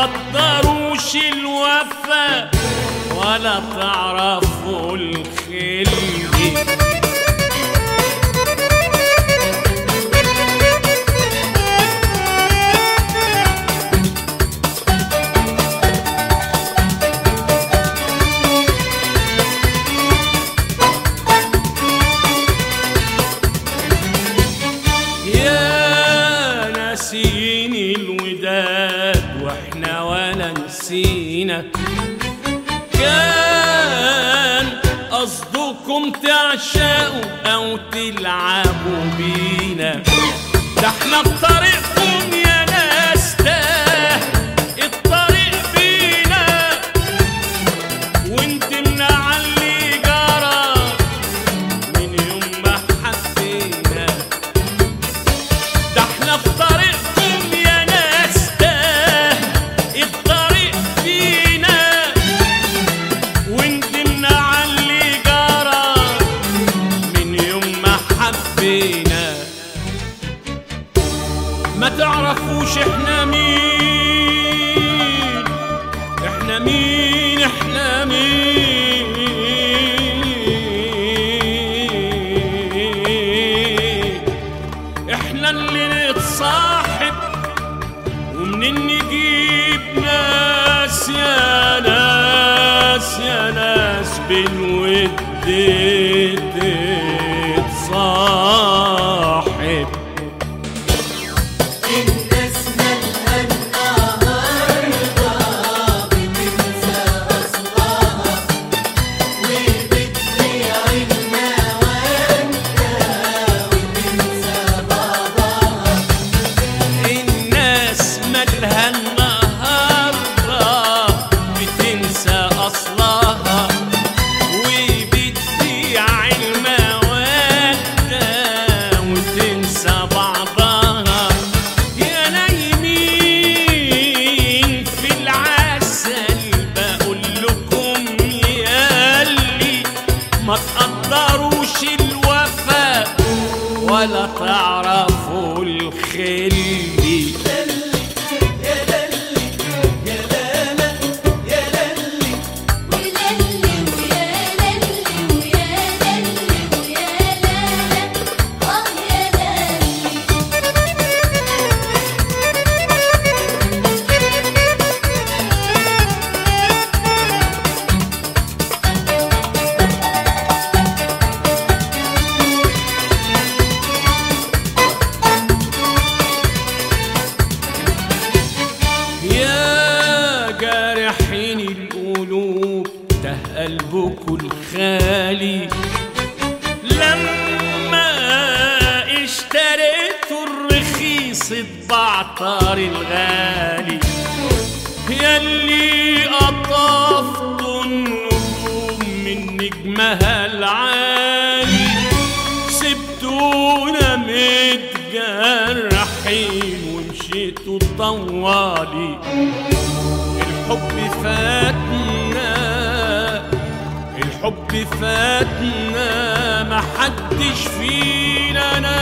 تقدروش الوفا ولا تعرفوا الخلق يا ناسين الوداد واحنا ولا نسينا كان قصدكم تعشقوا او تلعبوا بينا ده احنا بطريقكم يا ناس تاه الطريق بينا وندمنا على اللي جرى من يوم ما حسينا ده احنا في طريقكم يا ناس تاه الطريق فينا وندمنا على اللي جرى من يوم ما حبينا ما تعرفوش احنا مين احنا مين احنا مين احنا اللي نتصاحب ومنين نجيب ناس يا ناس يا ناس بالود تتصاحب الناس مالها النهارده بتنسى اصلها وبتضيع المودة وتنسى بعضها الناس مالها النهارده بتنسى اصلها وبتضيع المودة وتنسى بعضها يا نايمين في العسل بقول لكم ياللي ما تقدروش الوفاء ولا تعرفوا الخلي وللي ويا للي ويا للي ويا لالا اه يا للي يا جارحين القلوب ده قلبكوا الخالي لما اشتريتوا الرخيص اتبعتر الغالي ياللي قطفتوا النجوم من نجمها العالي سبتونا متجرحين ومشيتوا طوالي الحب فاتنا الحب فاتنا محدش فينا